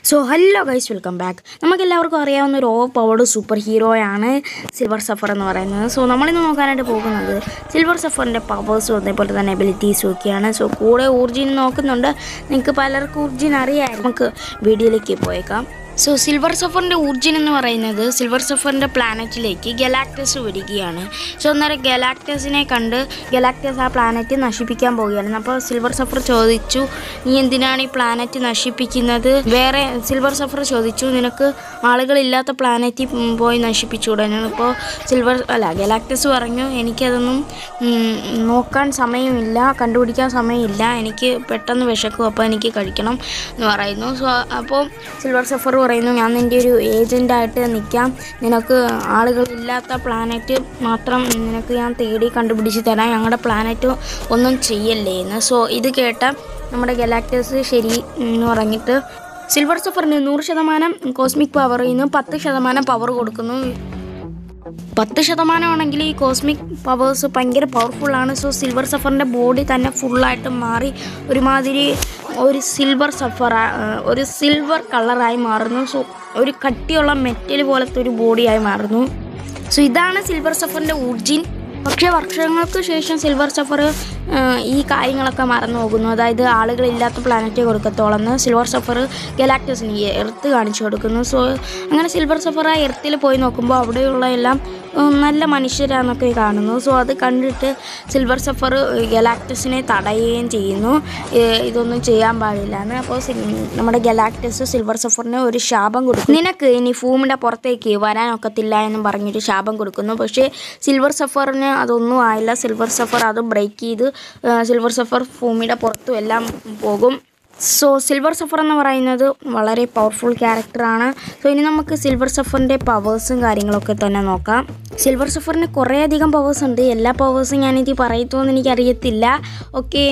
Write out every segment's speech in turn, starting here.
so hello guys welcome back നമുക്കെല്ലാവർക്കും അറിയാവുന്ന ഒരു ഓവർ പവർഡ് സൂപ്പർ ഹീറോയാണ് സിൽവർ സഫർ എന്ന് പറയുന്നത് സോ നമ്മളിന്ന് നോക്കാനായിട്ട് പോകുന്നത് സിൽവർ സഫറിൻ്റെ പവേഴ്സും അതേപോലെ തന്നെ എബിലിറ്റീസും ഒക്കെയാണ് സോ കൂടെ ഊർജിൻ നോക്കുന്നുണ്ട് നിങ്ങൾക്ക് പലർക്കും ഊർജിൻ അറിയാം നമുക്ക് വീഡിയോയിലേക്ക് പോയേക്കാം സോ സിൽവർ സഫറിൻ്റെ ഊർജിൻ എന്ന് പറയുന്നത് സിൽവർ സഫറിൻ്റെ പ്ലാനറ്റിലേക്ക് ഗലാക്ടസ് വരികയാണ് സോ അന്നേരം ഗലാക്ടസിനെ കണ്ട് ഗലാക്ടസ് ആ പ്ലാനറ്റ് നശിപ്പിക്കാൻ പോവുകയായിരുന്നു അപ്പോൾ സിൽവർ സഫർ ചോദിച്ചു നീ എന്തിനാണ് ഈ പ്ലാനറ്റ് നശിപ്പിക്കുന്നത് വേറെ സിൽവർ സഫർ ചോദിച്ചു നിനക്ക് ആളുകളില്ലാത്ത പ്ലാനറ്റിൽ ഉം, പോയി നശിപ്പിച്ചുകൂടെ അപ്പോൾ സിൽവർ അല്ല ഗലാക്ടസ് പറഞ്ഞു എനിക്കതൊന്നും ഉം, നോക്കാൻ സമയമില്ല കണ്ടുപിടിക്കാൻ സമയമില്ല എനിക്ക് പെട്ടെന്ന് വിശക്കും അപ്പോൾ എനിക്ക് കഴിക്കണം എന്ന് പറയുന്നു സോ അപ്പോൾ സിൽവർ സഫർ പറയുന്നു ഞാൻ നിൻ്റെ ഒരു ഏജൻ്റായിട്ട് നിൽക്കാം നിനക്ക് ആളുകളില്ലാത്ത പ്ലാനറ്റ് മാത്രം നിനക്ക് ഞാൻ തേടി കണ്ടുപിടിച്ച് തരാം ഞങ്ങളുടെ പ്ലാനറ്റ് ഒന്നും ചെയ്യല്ലേ എന്ന് സോ ഇത് കേട്ട നമ്മുടെ ഗലാക്ടസ് ശരി എന്ന് പറഞ്ഞിട്ട് സിൽവർ സഫറിന് നൂറ് ശതമാനം കോസ്മിക് പവറിൽ നിന്ന് പത്ത് ശതമാനം പവർ കൊടുക്കുന്നു പത്ത് ശതമാനമാണെങ്കിൽ ഈ കോസ്മിക് പവേഴ്സ് ഭയങ്കര പവർഫുള്ളാണ് സോ സിൽവർ സഫറിൻ്റെ ബോഡി തന്നെ ഫുള്ളായിട്ട് മാറി ഒരുമാതിരി ഒരു സിൽവർ സഫർ ഒരു സിൽവർ കളറായി മാറുന്നു സോ ഒരു കട്ടിയുള്ള മെറ്റൽ പോലത്തെ ഒരു ബോഡിയായി മാറുന്നു സോ ഇതാണ് സിൽവർ സഫറിൻ്റെ ഊർജിൻ പക്ഷേ വർഷങ്ങൾക്ക് ശേഷം സിൽവർ സഫർ ഈ കാര്യങ്ങളൊക്കെ മറന്നു പോകുന്നു അതായത് ആളുകളില്ലാത്ത പ്ലാനറ്റ് കൊടുക്കത്തോളന്ന് സിൽവർ സഫർ ഗലാക്ടസിന് എർത്ത് കാണിച്ചു കൊടുക്കുന്നു സോ അങ്ങനെ സിൽവർ സഫർ ആ എർത്തിൽ പോയി നോക്കുമ്പോൾ അവിടെയുള്ള എല്ലാം ഉം, നല്ല മനുഷ്യരാന്നൊക്കെ കാണുന്നു സോ അത് കണ്ടിട്ട് സിൽവർ സഫർ ഗലാക്ടസിനെ തടയുകയും ചെയ്യുന്നു ഏഹ് ഇതൊന്നും ചെയ്യാൻ പാടില്ല എന്ന് അപ്പോൾ സി- നമ്മുടെ ഗലാക്ടസ് സിൽവർ സഫറിന് ഒരു ശാപം കൊടുക്കും നിനക്ക് ഇനി ഭൂമിയുടെ പുറത്തേക്ക് വരാനൊക്കത്തില്ല എന്നും പറഞ്ഞൊരു ശാപം കൊടുക്കുന്നു പക്ഷേ സിൽവർ സഫറിന് അതൊന്നും ആയില്ല സിൽവർ സഫർ അത് ബ്രേക്ക് ചെയ്ത് ആ, സിൽവർ സഫർ ഭൂമിയുടെ പുറത്തും എല്ലാം പോകും സോ സിൽവർ സഫർ എന്ന് പറയുന്നത് വളരെ പവർഫുൾ ക്യാരക്ടറാണ് സോ ഇനി നമുക്ക് സിൽവർ സഫറിൻ്റെ പവേഴ്സും കാര്യങ്ങളൊക്കെ തന്നെ നോക്കാം സിൽവർ സഫറിന് കുറേയധികം പവേഴ്സ് ഉണ്ട് എല്ലാ പവേഴ്സും ഞാനിത് പറയത്തുമെന്ന് എനിക്കറിയത്തില്ല ഓക്കെ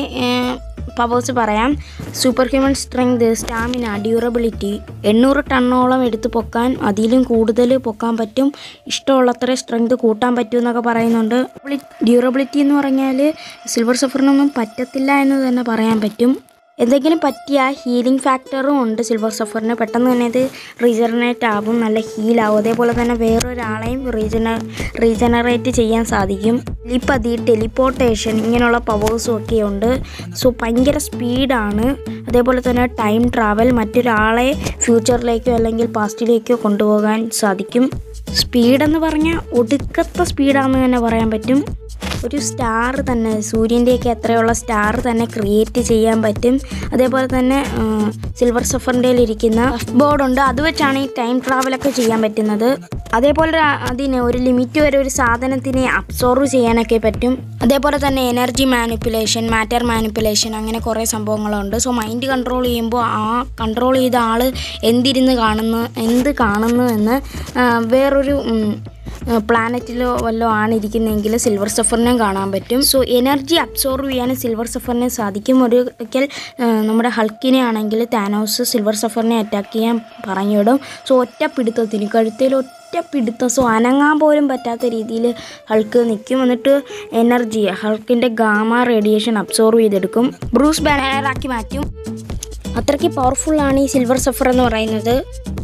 പവേഴ്സ് പറയാം super human strength stamina durability എണ്ണൂറ് ടണ്ണോളം എടുത്ത് പൊക്കാൻ അതിലും കൂടുതൽ പൊക്കാൻ പറ്റും ഇഷ്ടമുള്ളത്ര സ്ട്രെങ്ത് കൂട്ടാൻ പറ്റും എന്നൊക്കെ പറയുന്നുണ്ട് ഡ്യൂറബിലിറ്റി എന്ന് പറഞ്ഞാൽ സിൽവർ സഫറിനൊന്നും പറ്റത്തില്ല എന്ന് തന്നെ പറയാൻ പറ്റും എന്തെങ്കിലും പറ്റിയ ഹീലിംഗ് ഫാക്ടറും ഉണ്ട് സിൽവർ സഫറിന് പെട്ടെന്ന് തന്നെ ഇത് റീജനറേറ്റ് ആവും നല്ല ഹീലാവും അതേപോലെ തന്നെ വേറൊരാളെയും റീജന റീജനറേറ്റ് ചെയ്യാൻ സാധിക്കും ടെലിപ്പതി ടെലിപ്പോർട്ടേഷൻ ഇങ്ങനെയുള്ള പവേഴ്സും ഒക്കെ ഉണ്ട് സോ ഭയങ്കര സ്പീഡാണ് അതേപോലെ തന്നെ ടൈം ട്രാവൽ മറ്റൊരാളെ ഫ്യൂച്ചറിലേക്കോ അല്ലെങ്കിൽ പാസ്റ്റിലേക്കോ കൊണ്ടുപോകാൻ സാധിക്കും സ്പീഡെന്ന് പറഞ്ഞാൽ ഒടുക്കത്തെ സ്പീഡാണെന്ന് തന്നെ പറയാൻ പറ്റും ഒരു സ്റ്റാർ തന്നെ സൂര്യൻ്റെയൊക്കെ എത്രയുള്ള സ്റ്റാർ തന്നെ ക്രിയേറ്റ് ചെയ്യാൻ പറ്റും അതേപോലെ തന്നെ ആ, സിൽവർ സഫറിൻ്റെ ഇരിക്കുന്ന ബോർഡ് ഉണ്ട് അത് വെച്ചാണ് ഈ ടൈം ട്രാവലൊക്കെ ചെയ്യാൻ പറ്റുന്നത് അതേപോലെ ഒരു അതിന് ഒരു ലിമിറ്റ് വരെ ഒരു സാധനത്തിനെ അബ്സോർവ് ചെയ്യാനൊക്കെ പറ്റും അതേപോലെ തന്നെ എനർജി മാനിപ്പുലേഷൻ മാറ്റർ മാനിപ്പുലേഷൻ അങ്ങനെ കുറേ സംഭവങ്ങളുണ്ട് സോ മൈൻഡ് കൺട്രോൾ ചെയ്യുമ്പോൾ ആ കൺട്രോൾ ചെയ്ത ആൾ എന്തിരുന്ന് കാണുന്നു എന്ത് കാണുന്നു എന്ന് ആ, വേറൊരു ഉം, പ്ലാനറ്റിലോ വല്ലോ ആണ് ഇരിക്കുന്നതെങ്കിൽ സിൽവർ സഫറിനെയും കാണാൻ പറ്റും സോ എനർജി അബ്സോർവ് ചെയ്യാനും സിൽവർ സഫറിനെ സാധിക്കും ഒരിക്കൽ ആ, നമ്മുടെ ഹൾക്കിനെ ആണെങ്കിൽ താനോസ് സിൽവർ സഫറിനെ അറ്റാക്ക് ചെയ്യാൻ പറഞ്ഞുവിടും സോ ഒറ്റ പിടുത്തത്തിന് കഴുത്തിൽ ഒറ്റ പിടുത്തം സോ അനങ്ങാൻ പോലും പറ്റാത്ത രീതിയിൽ ഹൾക്ക് നിൽക്കും എന്നിട്ട് എനർജി ഹൾക്കിൻ്റെ ഗാമ റേഡിയേഷൻ അബ്സോർവ് ചെയ്തെടുക്കും ബ്രൂസ് ബാനറാക്കി മാറ്റും അത്രയ്ക്ക് പവർഫുള്ളാണ് ഈ സിൽവർ സഫർ എന്ന് പറയുന്നത്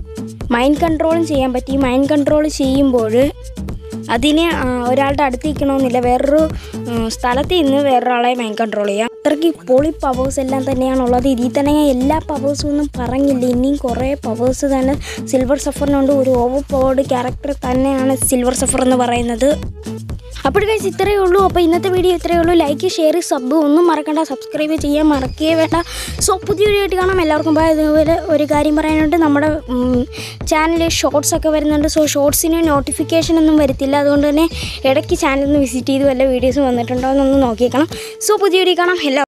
മൈൻഡ് കൺട്രോളും ചെയ്യാൻ പറ്റി മൈൻഡ് കൺട്രോൾ ചെയ്യുമ്പോൾ അതിനെ ആ, ഒരാളുടെ അടുത്ത് നിൽക്കണമെന്നില്ല വേറൊരു ഉം, സ്ഥലത്ത് നിന്ന് വേറൊരാളെ മൈൻഡ് കൺട്രോൾ ചെയ്യാം അത്രയ്ക്ക് പൊളി പവേഴ്സ് എല്ലാം തന്നെയാണുള്ളത് ഇതിൽ തന്നെ ഞാൻ എല്ലാ പവേഴ്സും ഒന്നും പറഞ്ഞില്ല ഇനിയും കുറേ പവേഴ്സ് തന്നെ സിൽവർ സഫറിനുണ്ട് ഒരു ഓവർ പവേർഡ് ക്യാരക്ടർ തന്നെയാണ് സിൽവർ സഫർ എന്ന് പറയുന്നത് അപ്പോൾ ഗൈസ് ഇത്രയേ ഉള്ളൂ അപ്പോൾ ഇന്നത്തെ വീഡിയോ ഇത്രയേ ഉള്ളൂ ലൈക്ക് ഷെയർ സബ് ഒന്നും മറക്കണ്ട സബ്സ്ക്രൈബ് ചെയ്യാൻ മറക്കേ വേണ്ട സോ പുതിയ വീഡിയോ ആയിട്ട് കാണാം എല്ലാവർക്കും ബൈ അതുപോലെ ഒരു കാര്യം പറയാനുണ്ട് നമ്മുടെ ചാനലിൽ ഷോർട്സ് ഒക്കെ വരുന്നുണ്ട് സോ ഷോർട്സിന് നോട്ടിഫിക്കേഷൻ ഒന്നും വരത്തില്ല അതുകൊണ്ട് തന്നെ ഇടയ്ക്ക് ചാനൽ ഒന്ന് വിസിറ്റ് ചെയ്ത് വല്ല വീഡിയോസ് വന്നിട്ടുണ്ടോ എന്നൊന്ന് നോക്കിയേക്കണം സോ പുതിയ വീഡിയോ കാണാം എല്ലാ